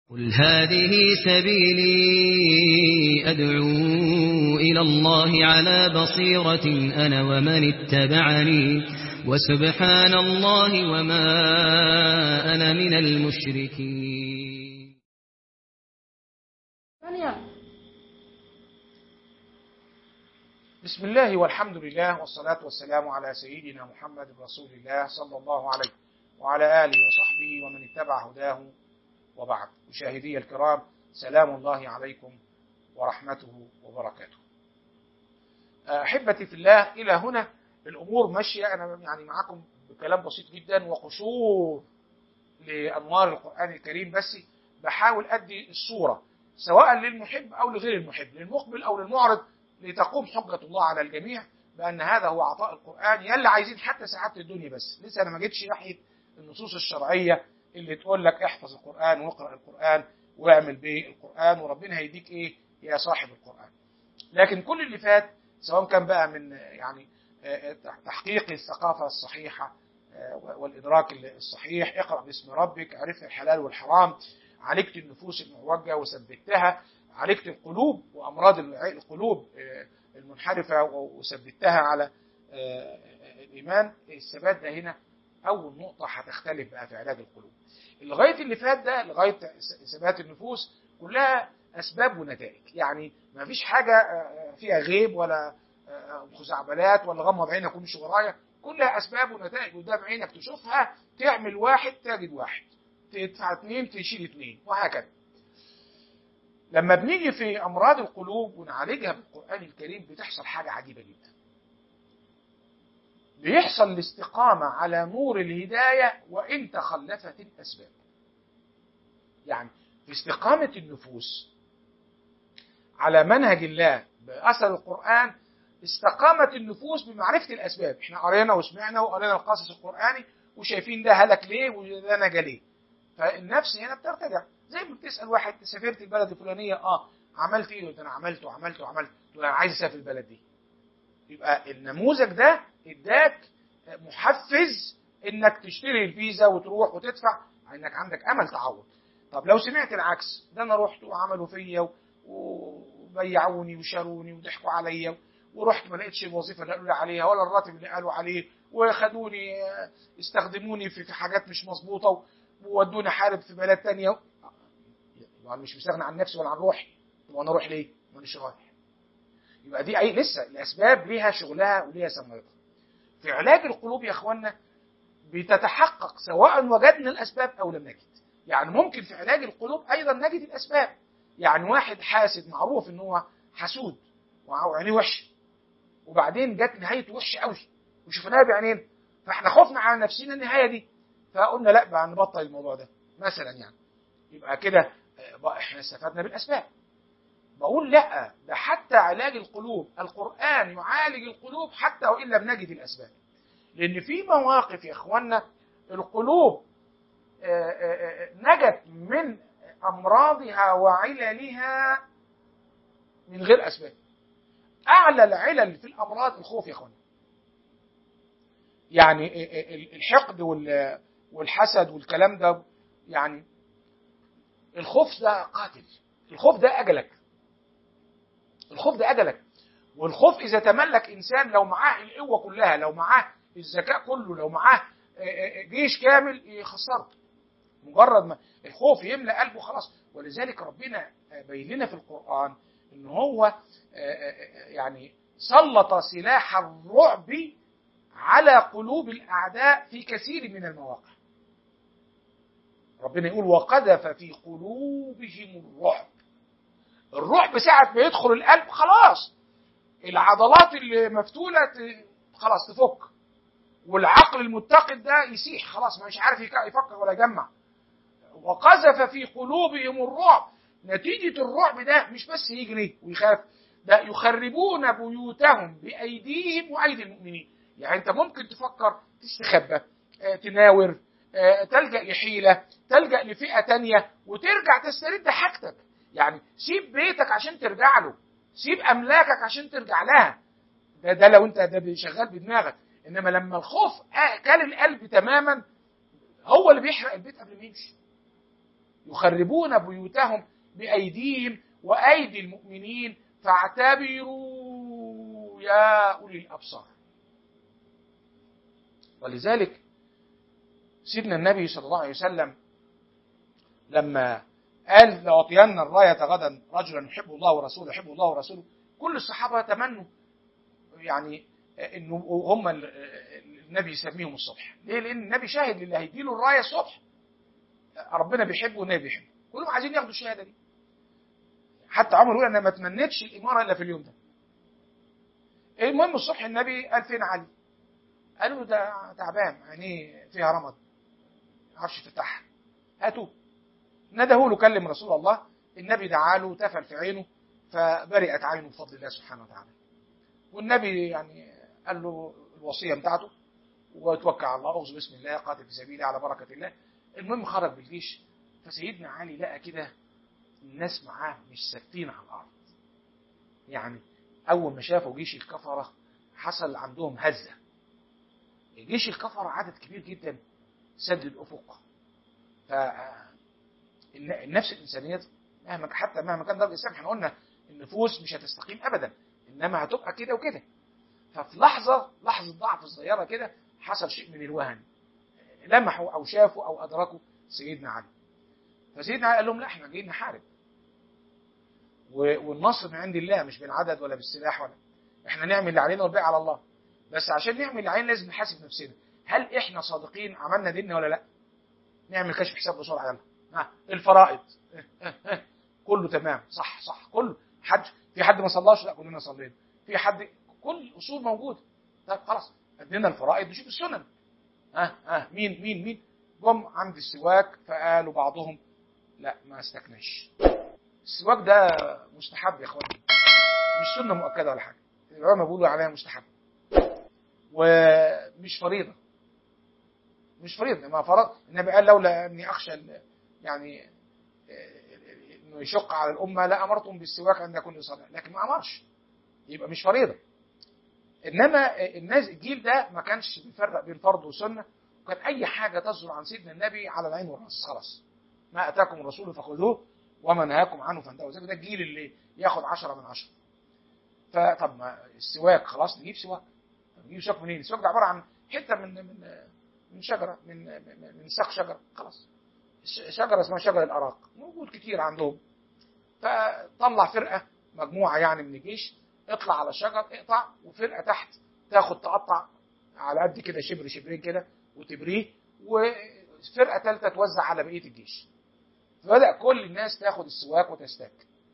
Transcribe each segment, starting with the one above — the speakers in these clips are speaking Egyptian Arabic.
قل هذه سبيلي أدعو إلى الله على بصيرة أنا ومن اتبعني وسبحان الله وما أنا من المشركين بسم الله والحمد لله والصلاة والسلام على سيدنا محمد رسول الله صلى الله عليه وعلى آله وصحبه ومن اتبع هداه وبعد مشاهدي الكرام سلام الله عليكم ورحمته وبركاته أحبتي في الله إلى هنا الأمور ماشية أنا يعني معكم بكلام بسيط جدا وقشور لأنوار القرآن الكريم بس بحاول أدي الصورة سواء للمحب أو لغير المحب للمقبل أو للمعرض لتقوم حجة الله على الجميع بأن هذا هو عطاء القرآن يلا عايزين حتى سعادة الدنيا بس لسه أنا ما جيتش ناحية النصوص الشرعية اللي تقول لك احفظ القرآن واقرأ القرآن واعمل به القرآن وربنا هيديك ايه يا صاحب القرآن لكن كل اللي فات سواء كان بقى من يعني تحقيق الثقافة الصحيحة والإدراك الصحيح اقرأ باسم ربك عرفت الحلال والحرام عالجت النفوس المعوجة وثبتها عالجت القلوب وأمراض القلوب المنحرفة وثبتها على الإيمان الثبات ده هنا أول نقطة هتختلف بقى في علاج القلوب لغاية اللي فات ده لغاية ثبات النفوس كلها أسباب ونتائج يعني ما فيش حاجة فيها غيب ولا خزعبلات ولا غمض عينك ومشي ورايا كلها أسباب ونتائج قدام عينك تشوفها تعمل واحد تجد واحد تدفع اثنين تشيل اثنين وهكذا لما بنيجي في أمراض القلوب ونعالجها بالقرآن الكريم بتحصل حاجة عجيبة جدا بيحصل الاستقامة على نور الهداية وإن تخلفت الأسباب يعني في استقامة النفوس على منهج الله بأثر القرآن استقامت النفوس بمعرفة الأسباب احنا قرينا وسمعنا وقرينا القصص القرآني وشايفين ده هلك ليه وده نجا ليه فالنفس هنا بترتجع زي ما بتسأل واحد سافرت البلد الفلانية اه عملت ايه قلت انا عملت وعملت وعملت تقول انا عايز اسافر البلد دي يبقى النموذج ده اداك محفز انك تشتري الفيزا وتروح وتدفع انك عندك امل تعوض طب لو سمعت العكس ده انا رحت وعملوا فيا وبيعوني وشاروني وضحكوا عليا ورحت ما لقيتش الوظيفه اللي قالوا لي عليها ولا الراتب اللي قالوا عليه وخدوني استخدموني في حاجات مش مظبوطه وودوني حارب في بلد تانية انا مش مستغني عن نفسي ولا عن روحي طب انا اروح ليه؟ مانيش رايح يبقى دي اي لسه الاسباب ليها شغلها وليها ثمرتها في علاج القلوب يا اخوانا بتتحقق سواء وجدنا الاسباب او لم نجد يعني ممكن في علاج القلوب ايضا نجد الاسباب يعني واحد حاسد معروف ان هو حسود وعينيه وحشه وبعدين جت نهايته وحشه قوي وشفناها بعينينا فاحنا خفنا على نفسنا النهايه دي فقلنا لا بقى نبطل الموضوع ده مثلا يعني يبقى كده بقى احنا استفدنا بالاسباب بقول لا ده حتى علاج القلوب القرآن يعالج القلوب حتى وإن لم نجد الأسباب لأن في مواقف يا إخوانا القلوب نجت من أمراضها وعللها من غير أسباب أعلى العلل في الأمراض الخوف يا إخوانا يعني الحقد والحسد والكلام ده يعني الخوف ده قاتل الخوف ده أجلك الخوف ده أجلك والخوف إذا تملك إنسان لو معاه القوة كلها لو معاه الذكاء كله لو معاه جيش كامل يخسره مجرد ما الخوف يملأ قلبه خلاص ولذلك ربنا بين لنا في القرآن إن هو يعني سلط سلاح الرعب على قلوب الأعداء في كثير من المواقع ربنا يقول وقذف في قلوبهم الرعب الرعب ساعة ما يدخل القلب خلاص العضلات اللي مفتولة خلاص تفك والعقل المتقد ده يسيح خلاص مش عارف يفكر ولا يجمع وقذف في قلوبهم الرعب نتيجة الرعب ده مش بس يجري ويخاف ده يخربون بيوتهم بأيديهم وأيدي المؤمنين يعني أنت ممكن تفكر تستخبى تناور تلجأ لحيلة تلجأ لفئة تانية وترجع تسترد حاجتك يعني سيب بيتك عشان ترجع له سيب املاكك عشان ترجع لها ده ده لو انت ده شغال بدماغك انما لما الخوف كل القلب تماما هو اللي بيحرق البيت قبل ما يمشي يخربون بيوتهم بأيديهم وأيدي المؤمنين فاعتبروا يا أولي الأبصار ولذلك سيدنا النبي صلى الله عليه وسلم لما قال لأعطين الراية غدا رجلا يحب الله ورسوله يحب الله ورسوله كل الصحابة تمنوا يعني انه هم النبي يسميهم الصبح ليه لان النبي شاهد لله هيديله الرايه الصبح ربنا بيحبه والنبي بيحبه كلهم عايزين ياخدوا الشهاده دي حتى عمر يقول انا ما تمنيتش الاماره الا في اليوم ده المهم الصبح النبي قال فين علي قالوا له ده تعبان عينيه فيها رمض ما عرفش يفتحها هاتوه ندهه له كلم رسول الله النبي دعا له تفل في عينه فبرئت عينه بفضل الله سبحانه وتعالى والنبي يعني قال له الوصيه بتاعته وتوكل على الله اعوذ بسم الله قاتل في سبيله على بركه الله المهم خرج بالجيش فسيدنا علي لقى كده الناس معاه مش ثابتين على الارض يعني اول ما شافوا جيش الكفره حصل عندهم هزه جيش الكفره عدد كبير جدا سد الافق ف النفس الانسانيه مهما حتى مهما كان درجه الاسلام احنا قلنا النفوس مش هتستقيم ابدا انما هتبقى كده وكده ففي لحظه لحظه ضعف صغيره كده حصل شيء من الوهن لمحوا او شافوا او ادركوا سيدنا علي فسيدنا علي قال لهم لا احنا جايين نحارب والنصر من عند الله مش بالعدد ولا بالسلاح ولا احنا نعمل اللي علينا والباقي على الله بس عشان نعمل اللي علينا لازم نحاسب نفسنا هل احنا صادقين عملنا ديننا ولا لا نعمل كشف حساب بسرعه يلا ها الفرائض كله تمام صح صح كله حد في حد ما صلاش لا كلنا صلينا في حد كل الاصول موجوده طيب خلاص ادينا الفرائض نشوف السنن ها ها مين مين مين جم عند السواك فقالوا بعضهم لا ما استكناش السواك ده مستحب يا اخواني مش سنه مؤكده ولا حاجه العلماء بيقولوا عليها مستحب ومش فريضه مش فريضه ما فرض النبي قال لولا اني اخشى يعني انه يشق على الامه لا امرتهم بالسواك عند كل صلاه لكن ما امرش يبقى مش فريضه انما الناس الجيل ده ما كانش بيفرق بين فرض وسنه وكان اي حاجه تصدر عن سيدنا النبي على العين والراس خلاص ما اتاكم الرسول فخذوه وما نهاكم عنه فانتهوا ده الجيل اللي ياخد 10 من 10 فطب ما السواك خلاص نجيب سواك نجيب سواك منين؟ السواك ده عباره عن حته من من من شجره من من ساق شجره خلاص شجره اسمها شجر الاراق موجود كتير عندهم فطلع فرقه مجموعه يعني من الجيش اطلع على الشجر اقطع وفرقه تحت تاخد تقطع على قد كده شبر شبرين كده وتبريه وفرقه ثالثه توزع على بقيه الجيش فبدا كل الناس تاخد السواك وتستاك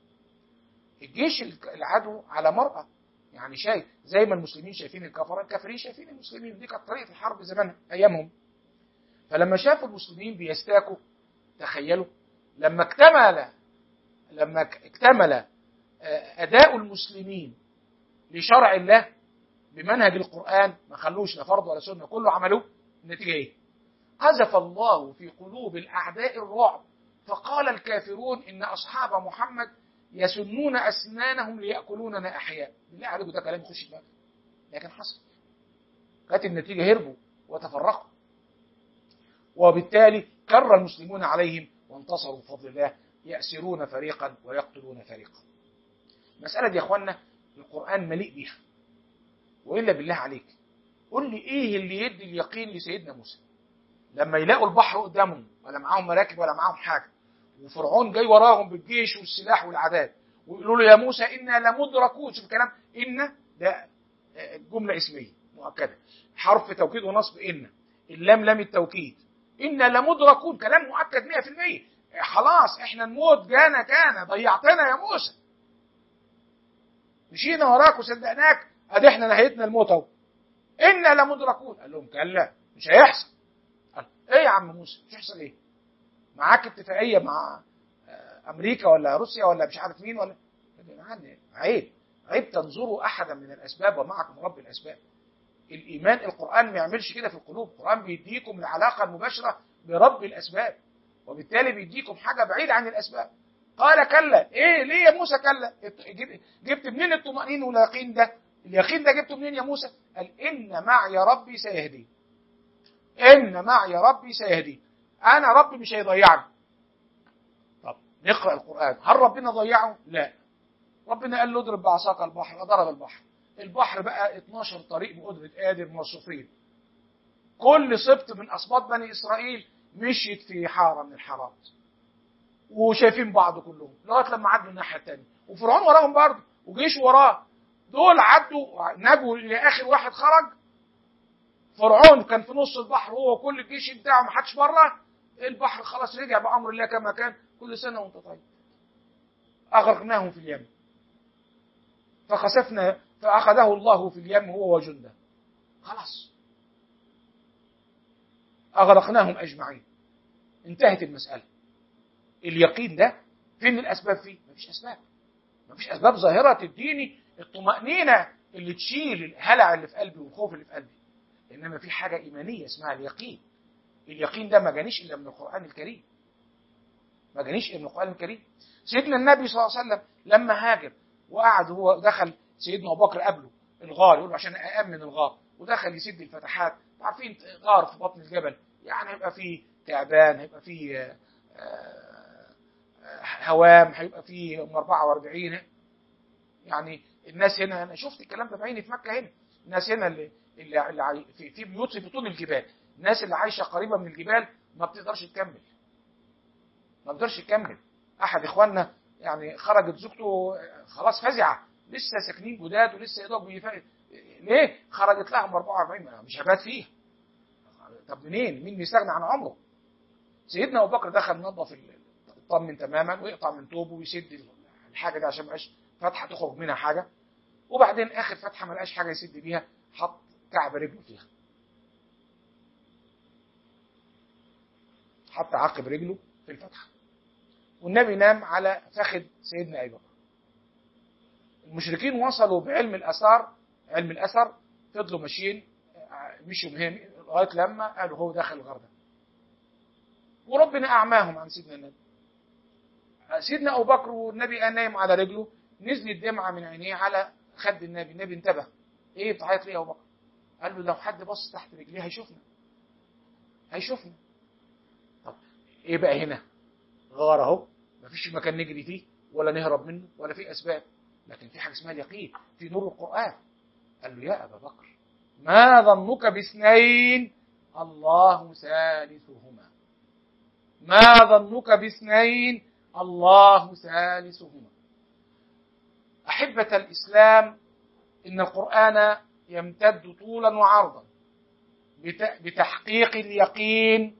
الجيش العدو على مرأة يعني شايف زي ما المسلمين شايفين الكفره الكافرين شايفين المسلمين دي كانت طريقه الحرب زمان ايامهم فلما شافوا المسلمين بيستاكوا تخيلوا لما اكتمل لما اكتمل اداء المسلمين لشرع الله بمنهج القران ما خلوش لا فرض ولا سنه كله عملوه النتيجه ايه؟ قذف الله في قلوب الاعداء الرعب فقال الكافرون ان اصحاب محمد يسنون اسنانهم لياكلوننا احياء بالله عليكم ده كلام يخش دماغك لكن حصل كانت النتيجه هربوا وتفرقوا وبالتالي كر المسلمون عليهم وانتصروا بفضل الله يأسرون فريقا ويقتلون فريقا المسألة دي يا اخوانا القرآن مليء بيها وإلا بالله عليك قول لي إيه اللي يدي اليقين لسيدنا موسى لما يلاقوا البحر قدامهم ولا معاهم مراكب ولا معاهم حاجة وفرعون جاي وراهم بالجيش والسلاح والعداد ويقولوا له يا موسى إنا لمدركون شوف الكلام إن ده جملة اسمية مؤكدة حرف توكيد ونصب إن اللام لام التوكيد إنا لمدركون كلام مؤكد 100% خلاص احنا نموت جانا كان ضيعتنا يا موسى مشينا وراك وصدقناك ادي احنا نهايتنا الموت اهو انا لمدركون قال لهم كلا مش هيحصل قال ايه يا عم موسى مش هيحصل ايه معاك اتفاقيه مع امريكا ولا روسيا ولا مش عارف مين ولا عيب عيب تنظروا احدا من الاسباب ومعكم رب الاسباب الايمان القران ما يعملش كده في القلوب القران بيديكم العلاقه المباشره برب الاسباب وبالتالي بيديكم حاجه بعيده عن الاسباب قال كلا ايه ليه يا موسى كلا جبت منين الطمأنينة واليقين ده اليقين ده جبته منين يا موسى قال ان معي ربي سيهدي ان معي ربي سيهدي انا ربي مش هيضيعني نقرأ القرآن هل ربنا ضيعه؟ لا ربنا قال له اضرب بعصاك البحر فضرب البحر البحر بقى 12 طريق بقدرة قادر موصوفين كل سبط من أسباط بني إسرائيل مشيت في حارة من الحارات وشايفين بعض كلهم لغايه لما عدوا الناحيه الثانيه وفرعون وراهم برضه وجيش وراه دول عدوا نجوا لاخر واحد خرج فرعون كان في نص البحر هو كل الجيش بتاعه ما حدش بره البحر خلاص رجع بامر الله كما كان كل سنه وانت طيب اغرقناهم في اليم فخسفنا فاخذه الله في اليم هو وجنده خلاص اغرقناهم اجمعين انتهت المساله اليقين ده فين الاسباب فيه مفيش اسباب مفيش اسباب ظاهره تديني الطمانينه اللي تشيل الهلع اللي في قلبي والخوف اللي في قلبي انما في حاجه ايمانيه اسمها اليقين اليقين ده ما جانيش الا من القران الكريم ما جانيش الا من القران الكريم سيدنا النبي صلى الله عليه وسلم لما هاجر وقعد هو دخل سيدنا ابو بكر قبله الغار يقول عشان أأمن الغار ودخل يسد الفتحات عارفين غار في بطن الجبل يعني هيبقى فيه تعبان هيبقى فيه هوام هيبقى فيه 44 يعني الناس هنا انا شفت الكلام ده بعيني في مكه هنا الناس هنا اللي اللي, اللي في, في بيوت في بطون الجبال الناس اللي عايشه قريبه من الجبال ما بتقدرش تكمل ما بتقدرش تكمل احد اخواننا يعني خرجت زوجته خلاص فزعه لسه ساكنين جداد ولسه يا دوب بيفا... ليه خرجت لهم 44 مش هبات فيها طب منين مين بيستغنى عن عمره سيدنا ابو بكر دخل نظف يطمن تماما ويقطع من توبه ويسد الحاجه دي عشان ما يبقاش فتحه تخرج منها حاجه وبعدين اخر فتحه ما لقاش حاجه يسد بيها حط كعب رجله فيها حط عقب رجله في الفتحه والنبي نام على فخذ سيدنا ابي بكر المشركين وصلوا بعلم الاثار علم الاثر فضلوا ماشيين مشوا مهم لغايه لما قالوا هو داخل الغار ده وربنا اعماهم عن سيدنا النبي سيدنا ابو بكر والنبي قال نايم على رجله نزلت دمعه من عينيه على خد النبي النبي انتبه ايه بتعيط ليه يا ابو بكر قال له لو حد بص تحت رجليه هيشوفنا هيشوفنا طب ايه بقى هنا غار اهو مفيش مكان نجري فيه ولا نهرب منه ولا في اسباب لكن في حاجه اسمها اليقين في نور القران قال له يا ابا بكر ما ظنك باثنين الله ثالثهما ما ظنك باثنين الله ثالثهما أحبة الإسلام إن القرآن يمتد طولا وعرضا بتحقيق اليقين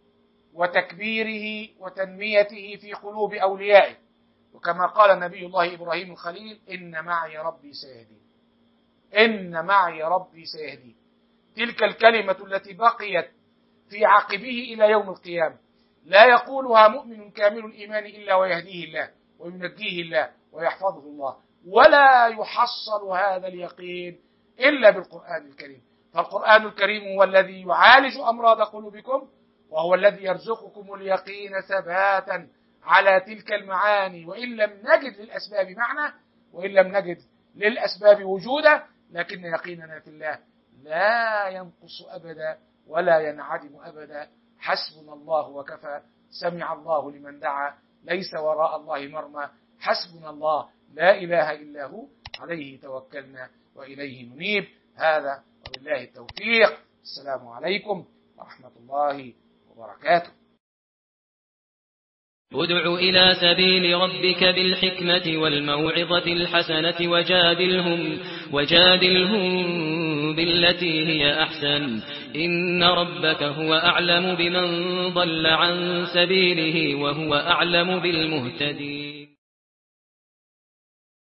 وتكبيره وتنميته في قلوب أوليائه وكما قال نبي الله إبراهيم الخليل إن معي ربي سيهدين إن معي ربي سيهدين تلك الكلمة التي بقيت في عقبه إلى يوم القيامة لا يقولها مؤمن كامل الإيمان إلا ويهديه الله وينجيه الله ويحفظه الله ولا يحصل هذا اليقين إلا بالقرآن الكريم فالقرآن الكريم هو الذي يعالج أمراض قلوبكم وهو الذي يرزقكم اليقين ثباتا على تلك المعاني وإن لم نجد للأسباب معنى وإن لم نجد للأسباب وجودا لكن يقيننا في الله لا ينقص أبدا ولا ينعدم أبدا حسبنا الله وكفى سمع الله لمن دعا ليس وراء الله مرمى حسبنا الله لا إله إلا هو عليه توكلنا وإليه ننيب هذا وبالله التوفيق السلام عليكم ورحمة الله وبركاته ادع إلى سبيل ربك بالحكمة والموعظة الحسنة وجادلهم وجادلهم بالتي هي أحسن إن ربك هو أعلم بمن ضل عن سبيله وهو أعلم بالمهتدين